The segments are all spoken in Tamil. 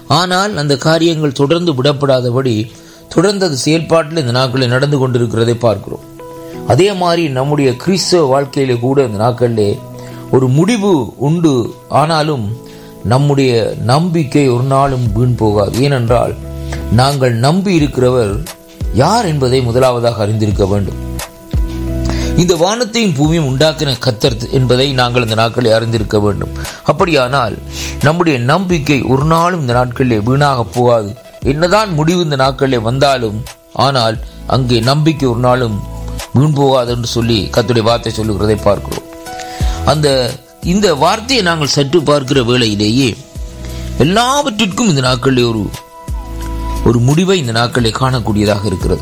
ஆனால் அந்த காரியங்கள் தொடர்ந்து விடப்படாதபடி தொடர்ந்து அது செயல்பாட்டில் இந்த நாட்களில் நடந்து கொண்டிருக்கிறதை பார்க்கிறோம் அதே மாதிரி நம்முடைய கிறிஸ்தவ வாழ்க்கையில கூட இந்த நாட்களிலே ஒரு முடிவு உண்டு ஆனாலும் நம்முடைய நம்பிக்கை ஒரு நாளும் வீண் போகாது ஏனென்றால் நாங்கள் நம்பி இருக்கிறவர் யார் என்பதை முதலாவதாக அறிந்திருக்க வேண்டும் இந்த வானத்தையும் பூமியும் உண்டாக்கின கத்தர் என்பதை நாங்கள் இந்த நாட்களில் அறிந்திருக்க வேண்டும் அப்படியானால் நம்முடைய நம்பிக்கை ஒரு நாளும் இந்த நாட்களிலே வீணாக போகாது என்னதான் முடிவு இந்த நாட்களிலே வந்தாலும் ஆனால் அங்கே நம்பிக்கை ஒரு நாளும் வீண் போகாது என்று சொல்லி கத்துடைய வார்த்தை சொல்லுகிறதை பார்க்கிறோம் அந்த இந்த வார்த்தையை நாங்கள் சற்று பார்க்கிற வேளையிலேயே எல்லாவற்றிற்கும் இந்த நாட்களிலே ஒரு ஒரு முடிவை இந்த நாட்களிலே காணக்கூடியதாக இருக்கிறது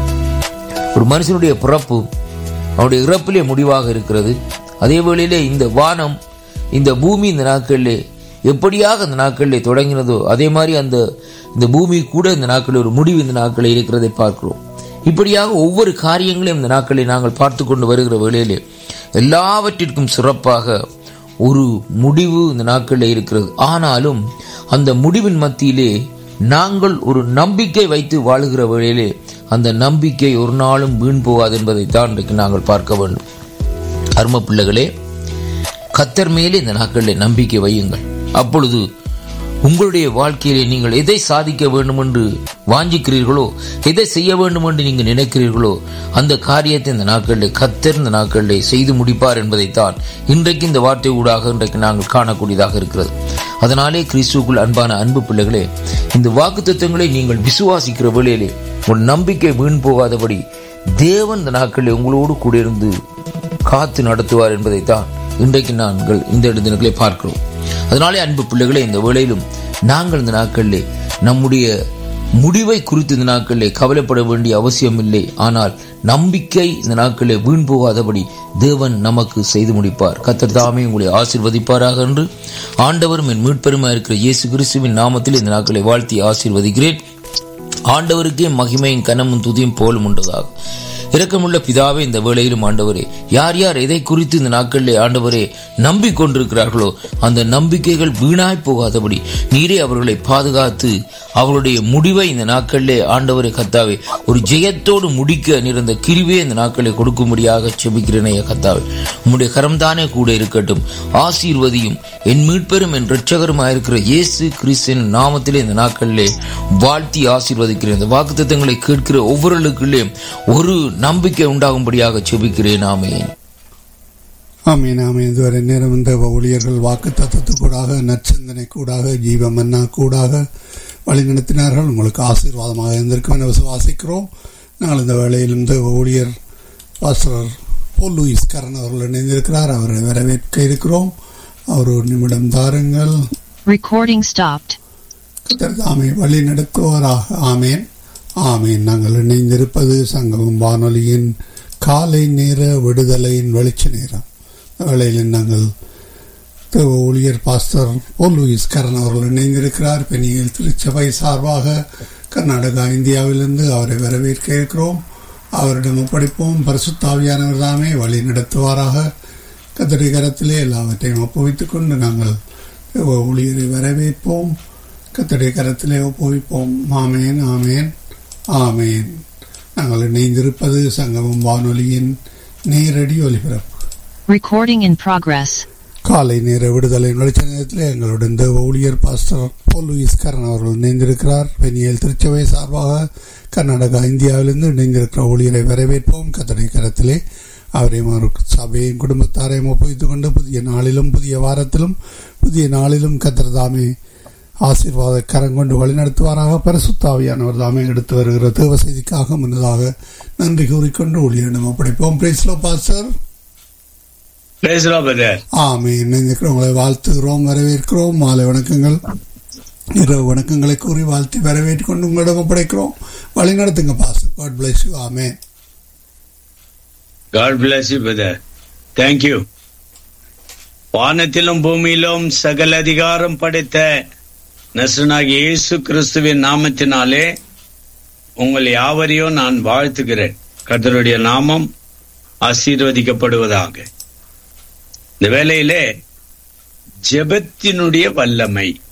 ஒரு மனுஷனுடைய பிறப்பு அவனுடைய இறப்பிலே முடிவாக இருக்கிறது அதே வேளையிலே இந்த வானம் இந்த பூமி இந்த நாட்களிலே எப்படியாக இந்த நாட்களிலே தொடங்கினதோ அதே மாதிரி அந்த இந்த பூமி கூட இந்த நாட்களில் ஒரு முடிவு இந்த நாட்களில் இருக்கிறதை பார்க்கிறோம் இப்படியாக ஒவ்வொரு காரியங்களையும் இந்த நாட்களில் நாங்கள் பார்த்து கொண்டு வருகிற வேளையிலே எல்லாவற்றிற்கும் சிறப்பாக ஒரு முடிவு இந்த நாட்களில் இருக்கிறது ஆனாலும் அந்த முடிவின் மத்தியிலே நாங்கள் ஒரு நம்பிக்கை வைத்து வாழுகிற வேளையிலே அந்த நம்பிக்கை ஒரு நாளும் வீண் போகாது என்பதைத்தான் இன்றைக்கு நாங்கள் பார்க்க வேண்டும் அரும பிள்ளைகளே கத்தர் மேலே இந்த நாட்களில் நம்பிக்கை வையுங்கள் அப்பொழுது உங்களுடைய வாழ்க்கையிலே நீங்கள் எதை சாதிக்க வேண்டும் என்று வாஞ்சிக்கிறீர்களோ எதை செய்ய வேண்டும் என்று நீங்கள் நினைக்கிறீர்களோ அந்த காரியத்தை இந்த நாட்களில் கத்தர் இந்த நாட்களில் செய்து முடிப்பார் என்பதைத்தான் இன்றைக்கு இந்த வார்த்தை ஊடாக இன்றைக்கு நாங்கள் காணக்கூடியதாக இருக்கிறது அதனாலே கிறிஸ்துக்குள் அன்பான அன்பு பிள்ளைகளே இந்த வாக்கு தத்துவங்களை நீங்கள் விசுவாசிக்கிற வேளையிலே உன் நம்பிக்கை வீண் போகாதபடி தேவன் இந்த நாட்களில் உங்களோடு கூட இருந்து காத்து நடத்துவார் என்பதைத்தான் இன்றைக்கு நாங்கள் இந்த இடத்தினர்களை பார்க்கிறோம் அதனாலே அன்பு பிள்ளைகளே இந்த வேளையிலும் நாங்கள் இந்த நாட்களிலே நம்முடைய முடிவை குறித்து இந்த நாட்களிலே கவலைப்பட வேண்டிய அவசியம் இல்லை ஆனால் நம்பிக்கை இந்த நாட்களிலே வீண் போகாதபடி தேவன் நமக்கு செய்து முடிப்பார் கத்தர் தாமே உங்களை ஆசீர்வதிப்பாராக என்று ஆண்டவரும் என் மீட்பெருமா இருக்கிற இயேசு கிறிஸ்துவின் நாமத்தில் இந்த நாட்களை வாழ்த்தி ஆசீர்வதிக்கிறேன் ஆண்டவருக்கே மகிமையும் கனமும் துதியும் போலும் உண்டதாக இரக்கமுள்ள பிதாவே இந்த வேளையிலும் ஆண்டவரே யார் யார் எதை குறித்து இந்த நாட்களிலே ஆண்டவரே நம்பிக்கொண்டிருக்கிறார்களோ அந்த நம்பிக்கைகள் வீணாய் போகாதபடி நீரே அவர்களை பாதுகாத்து அவர்களுடைய முடிவை இந்த நாட்களிலே ஆண்டவரை கத்தாவே ஒரு ஜெயத்தோடு முடிக்க நிறந்த கிருவே இந்த நாட்களை கொடுக்கும்படியாக செபிக்கிறேனே கத்தாவே உம்முடைய கரம்தானே கூட இருக்கட்டும் ஆசீர்வதியும் என் மீட்பெரும் என் இரட்சகருமாயிருக்கிற இயேசு கிறிஸ்தின் நாமத்திலே இந்த நாட்களிலே வாழ்த்தி ஆசீர்வதிக்கிறேன் இந்த வாக்குத்தத்தங்களை கேட்கிற ஒவ்வொருவர்களுக்குள்ளே ஒரு நம்பிக்கை உண்டாகும்படியாக செபிக்கிறேன் ஆமேன் ஆமீன் ஆமீன் இதுவரை நேரம் இந்த ஊழியர்கள் வாக்கு தத்துவத்துக்கூடாக நற்சிந்தனை கூடாக ஜீவ மன்னா கூடாக வழி நடத்தினார்கள் உங்களுக்கு ஆசீர்வாதமாக இருந்திருக்கும் என விசுவாசிக்கிறோம் நாங்கள் இந்த வேளையில் இந்த ஊழியர் பாஸ்டர் போல் லூயிஸ் கரன் அவர்கள் இணைந்திருக்கிறார் அவரை வரவேற்க இருக்கிறோம் அவர் ஒரு நிமிடம் தாருங்கள் Recording stopped. கத்தர் தாமே வழி நடத்துவாராக ஆமேன் ஆமேன் நாங்கள் இணைந்திருப்பது சங்கமம் வானொலியின் காலை நேர விடுதலையின் வெளிச்ச நேரம் வேளையில் நாங்கள் தேவ ஊழியர் பாஸ்டர் போல் லூயிஸ் கரன் அவர்கள் இணைந்திருக்கிறார் பெண்ணியல் திருச்சபை சார்பாக கர்நாடகா இந்தியாவிலிருந்து அவரை வரவேற்க இருக்கிறோம் அவரிடம் ஒப்படைப்போம் பரிசுத்தாவியானவர் தாமே வழி நடத்துவாராக கத்தடி கரத்திலே எல்லாவற்றையும் ஒப்புவித்துக் கொண்டு நாங்கள் தேவ ஊழியரை வரவேற்போம் கத்தடி கரத்திலே ஒப்புவிப்போம் ஆமேன் ஆமேன் ஆமேன் நாங்கள் இணைந்திருப்பது சங்கமம் வானொலியின் நேரடி ஒலிபரப்பு Recording in progress. காலை நேர விடுதலை வெளிச்ச நேரத்தில் எங்களுடன் தேவ ஊழியர் பாஸ்டர் போல் லூயிஸ் கரன் அவர்கள் இணைந்திருக்கிறார் பெண்ணியல் திருச்சபை சார்பாக கர்நாடகா இந்தியாவிலிருந்து இணைந்திருக்கிற ஊழியரை வரவேற்போம் கத்தடை கரத்திலே அவரையும் அவர் சபையும் குடும்பத்தாரையும் ஒப்புவித்துக் கொண்டு புதிய நாளிலும் புதிய வாரத்திலும் புதிய நாளிலும் கத்தர் தாமே ஆசீர்வாத கரம் கொண்டு வழிநடத்துவாராக பரிசுத்தாவியானவர் தாமே எடுத்து வருகிற தேவ செய்திக்காக முன்னதாக நன்றி கூறிக்கொண்டு ஊழியரிடம் ஒப்படைப்போம் பிரைஸ்லோ pastor Praise the Lord, brother. ஆமே இணைந்திருக்கிறவங்களை வாழ்த்துகிறோம் வரவேற்கிறோம் மாலை வணக்கங்கள் இரவு வணக்கங்களை கூறி வாழ்த்தி வரவேற்றுக் கொண்டு உங்களிடம் ஒப்படைக்கிறோம் வழி நடத்துங்க பாஸ் காட் பிளஸ் யூ ஆமே God bless you, brother. Thank you. வானத்திலும் பூமியிலும் சகல அதிகாரம் படைத்த நசனாகிய இயேசு கிறிஸ்துவின் நாமத்தினாலே உங்கள் யாவரையும் நான் வாழ்த்துகிறேன் கர்த்தருடைய நாமம் ஆசீர்வதிக்கப்படுவதாக இந்த வேளையிலே ஜெபத்தினுடைய வல்லமை